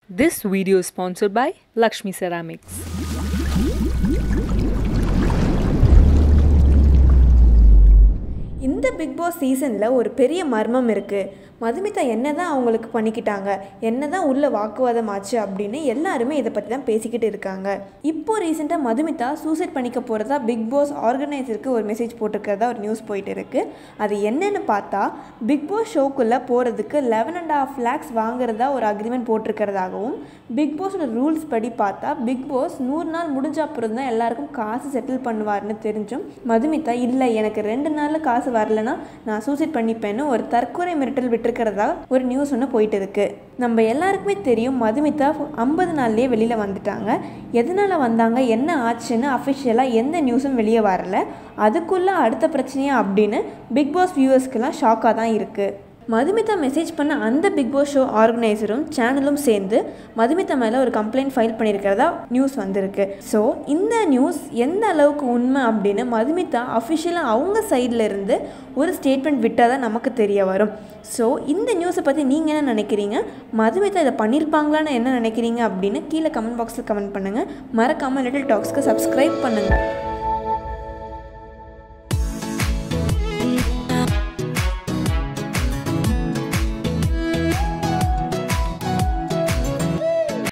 This video is sponsored by Lakshmi Ceramics. இந்த Bigg Boss சீசனில் ஒரு பெரிய மர்மம் இருக்குது மதுமிதா என்ன தான் அவங்களுக்கு பண்ணிக்கிட்டாங்க என்ன தான் உள்ள வாக்குவாதம் ஆச்சு அப்படின்னு எல்லாருமே இதை பற்றி தான் பேசிக்கிட்டு இருக்காங்க இப்போ ரீசெண்டாக மதுமிதா சூசைட் பண்ணிக்க போகிறதா பிக் பாஸ் ஆர்கனைசருக்கு ஒரு மெசேஜ் போட்டிருக்கிறதா ஒரு நியூஸ் போயிட்டு இருக்குது அது என்னன்னு பார்த்தா பிக் பாஸ் ஷோக்குள்ளே போகிறதுக்கு லெவன் அண்ட் ஹாஃப் லேக்ஸ் வாங்குறதா ஒரு அக்ரிமெண்ட் போட்டிருக்கிறதாகவும் பிக் பாஸோட ரூல்ஸ் படி பார்த்தா பிக் பாஸ் நூறு நாள் முடிஞ்ச அப்புறம் தான் எல்லாருக்கும் காசு செட்டில் பண்ணுவார்னு தெரிஞ்சும் மதுமிதா இல்லை எனக்கு ரெண்டு நாளில் காசு வரலனா நான் சூசைட் பண்ணிப்பேன்னு ஒரு தற்கொலை மிரட்டல் விட்டுருக்கிறதா ஒரு நியூஸ் ஒன்று போயிட்டு இருக்கு நம்ம எல்லாருக்குமே தெரியும் மதுமிதா ஐம்பது நாள்லேயே வெளியில் வந்துட்டாங்க எதனால் வந்தாங்க என்ன ஆச்சுன்னு அஃபிஷியலாக எந்த நியூஸும் வெளியே வரல அதுக்குள்ளே அடுத்த பிரச்சனையா அப்படின்னு பிக் பாஸ் வியூவர்ஸ்க்கெல்லாம் ஷாக்காக தான் இருக்குது மதுமிதா மெசேஜ் பண்ண அந்த பிக் பாஸ் ஷோ ஆர்கனைசரும் சேனலும் சேர்ந்து மதுமிதா மேலே ஒரு கம்ப்ளைண்ட் ஃபைல் பண்ணியிருக்கிறதா நியூஸ் வந்திருக்கு ஸோ இந்த நியூஸ் எந்த அளவுக்கு உண்மை அப்படின்னு மதுமிதா அஃபிஷியலாக அவங்க சைடில் இருந்து ஒரு ஸ்டேட்மெண்ட் விட்டால் தான் நமக்கு தெரிய வரும் ஸோ இந்த நியூஸை பற்றி நீங்கள் என்ன நினைக்கிறீங்க மதுமிதா இதை பண்ணியிருப்பாங்களான்னு என்ன நினைக்கிறீங்க அப்படின்னு கீழே கமெண்ட் பாக்ஸில் கமெண்ட் பண்ணுங்கள் மறக்காமல் லிட்டில் டாக்ஸ்க்கு சப்ஸ்கிரைப் பண்ணுங்கள்